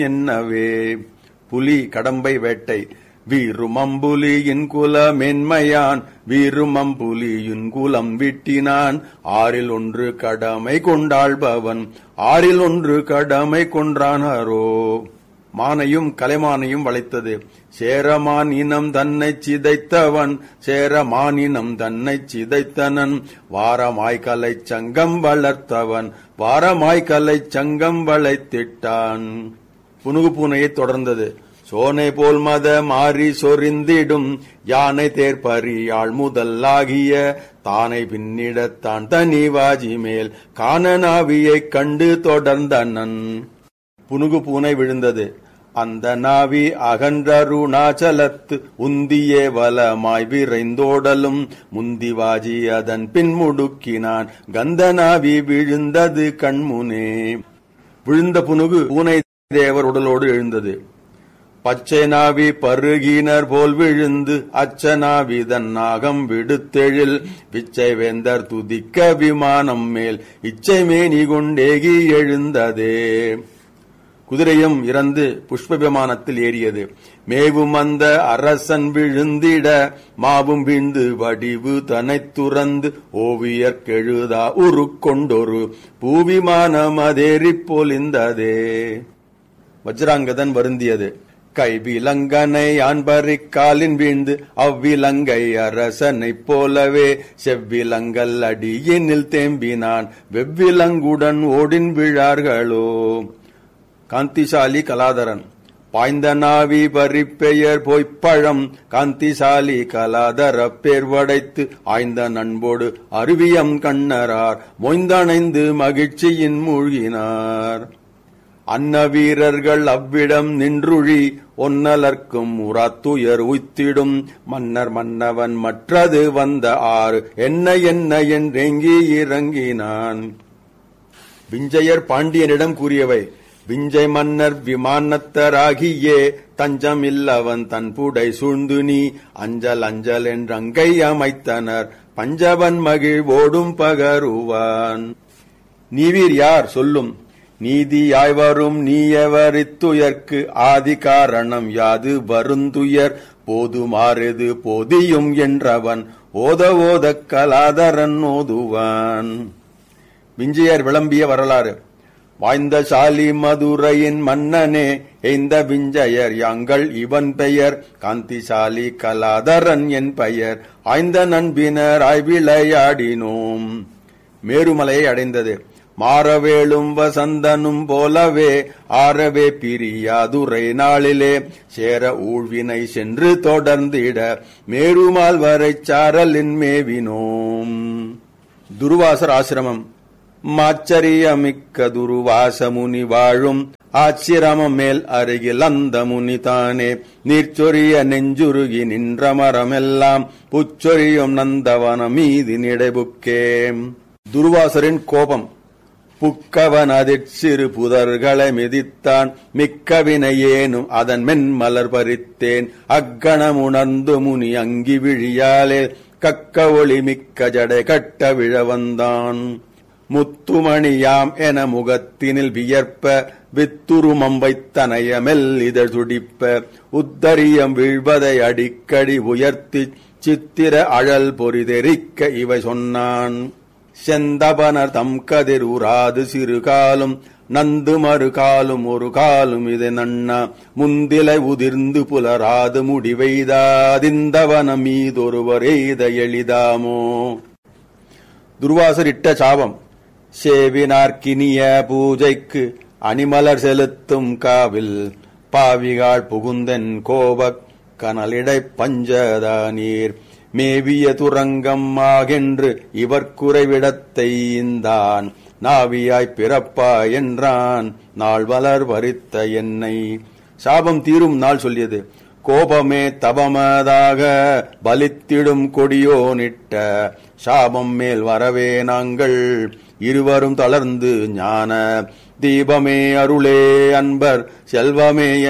என்னவே புலி கடம்பை வேட்டை வீருமம்புலியின் குல மென்மையான் வீருமம்புலியின் குலம் விட்டினான் ஆறில் ஒன்று கடமை கொண்டாள்பவன் ஆறில் ஒன்று கடமை கொன்றானரோ மானையும் கலைமானையும் வளைத்தது சேரமான் இனம் தன்னை சிதைத்தவன் சேரமான் இனம் தன்னை சிதைத்தனன் வாரமாய் கலை சங்கம் வளர்த்தவன் வாரமாய் கலை சங்கம் வளைத்திட்டான் புனுகு பூனையை தொடர்ந்தது சோனை போல் மத மாறி சொரிந்திடும் யானை தேர்ப்பறியாள் முதல்லாகிய தானை பின்னிடத்தான் தனி வாஜி மேல் காணனாவியைக் கண்டு தொடர்ந்தனன் புனுகு பூனை விழுந்தது அந்த நாவி அகன்றருணாச்சலத்து உந்தியே வலமாய் விரைந்தோடலும் முந்திவாஜி அதன் பின் முடுக்கினான் கந்த நாவி விழுந்தது கண்முனே விழுந்த புனுகு பூனை தேவர் உடலோடு எழுந்தது பச்சை நாவி பருகினர் போல் விழுந்து அச்சனாவி தன் நாகம் விடுத்தெழில் விச்சை வேந்தர் துதிக்க விமானம் மேல் இச்சை மேனி கொண்டேகி எழுந்ததே குதிரையும் இறந்து புஷ்ப விமானத்தில் ஏறியது மேவும் அந்த அரசன் விழுந்திட மாவும் வீழ்ந்து வடிவு தனை துறந்து ஓவியர் கெழுதா உருக்கொண்டொரு பூவிமானம் அதேறிப் பொலிந்ததே வஜ்ராங்கதன் வருந்தியது கைவிலங்கனை ஆண்பறிக் காலின் வீழ்ந்து அவ்விலங்கை அரசனைப் போலவே செவ்விலங்கல் அடியினில் தேம்பினான் வெவ்விலங்குடன் ஓடின் விழார்களோ காந்திசாலி கலாதரன் பாய்ந்த நாவி பறிப்பெயர் பொய்ப்பழம் காந்திசாலி கலாதர பேர்வடைத்து ஆய்ந்த நண்போடு அருவியம் கண்ணரார் மொய்ந்தணைந்து மகிழ்ச்சியின் மூழ்கினார் அன்ன வீரர்கள் அவ்விடம் நின்றுழி ஒன்னலர்க்கும் உராத்துயர் உய்த்திடும் மன்னர் மன்னவன் மற்றது வந்த ஆறு என்ன என்ன என்றெங்கி இறங்கினான் விஞ்சையர் பாண்டியனிடம் கூறியவை விஞ்சை மன்னர் விமானத்தராகியே தஞ்சம் இல்லவன் தன் புடை சூழ்ந்து நீ அஞ்சல் அஞ்சல் என்றங்கை அமைத்தனர் பஞ்சவன் மகிழ் ஓடும் பகருவான் நீவீர் யார் சொல்லும் நீதியாய் வரும் நீயவரித்துயர்க்கு ஆதி காரணம் யாது வருந்துயர் போதுமாறுது போதியும் என்றவன் ஓத ஓத கலாதரன் ஓதுவான் விஞ்சையர் விளம்பிய வரலாறு வாய்ந்த சாலி மதுரையின் மன்னனே எய்ந்த விஞ்சையர் யாங்கள் இவன் பெயர் காந்திசாலி கலாதரன் என் பெயர் ஆய்ந்த நண்பினர் விளையாடினோம் மேருமலையை அடைந்தது மாறவேளும் வசந்தனும் போலவே ஆரவே பிரியாதுரை நாளிலே சேர ஊழ்வினை சென்று தொடர்ந்திட மேருமால் வரை சாரலின் மேவினோம் துருவாசர் ஆசிரமம் மாச்சரியமிக்க துருவாச முனி வாழும் ஆச்சிரமம் மேல் அருகில் அந்த முனி தானே நீர்ச்சொரிய நெஞ்சுருகி நின்ற மரமெல்லாம் புச்சொரியும் நந்தவன மீதி நிடைபுக்கே துருவாசரின் கோபம் புக்கவன் அதிற் சிறு புதர்களை மிதித்தான் மிக்கவினை ஏனும் அதன் மென்மலர் பறித்தேன் அக்கணமுணர்ந்து முனி அங்கி விழியாலே கக்க ஒளி மிக்க ஜடை கட்ட விழ வந்தான் முத்துமணியாம் என முகத்தினில் வியர்ப்ப வித்துருமம் வைத்தனைய மெல்லிதழ் துடிப்ப உத்தரியம் வீழ்வதை அடிக்கடி உயர்த்தி சித்திர அழல் பொறிதெரிக்க இவை சொன்னான் செந்தபனர் தம் கதிர் உராது சிறு காலும் நந்து மறு காலும் ஒரு காலும் இது நன்னா முந்திலை உதிர்ந்து புலராது முடிவெய்தாதிந்தவன மீதொருவர் எய்த எளிதாமோ துர்வாசர் இட்ட சாபம் சேவினார்க்கினிய பூஜைக்கு அணிமலர் செலுத்தும் காவில் பாவிகாள் புகுந்தன் கோபக் கனலிடை பஞ்சதா நீர் மேவிய துரங்கம் ஆகென்று இவர் குறைவிடத்தை இந்தான் நாவியாய் பிறப்பா என்றான் நாள் வளர் வரித்த என்னை சாபம் தீரும் நாள் சொல்லியது கோபமே தபமதாக பலித்திடும் கொடியோனிட்ட சாபம் மேல் வரவே நாங்கள் இருவரும் தளர்ந்து ஞான தீபமே அருளே அன்பர் செல்வமே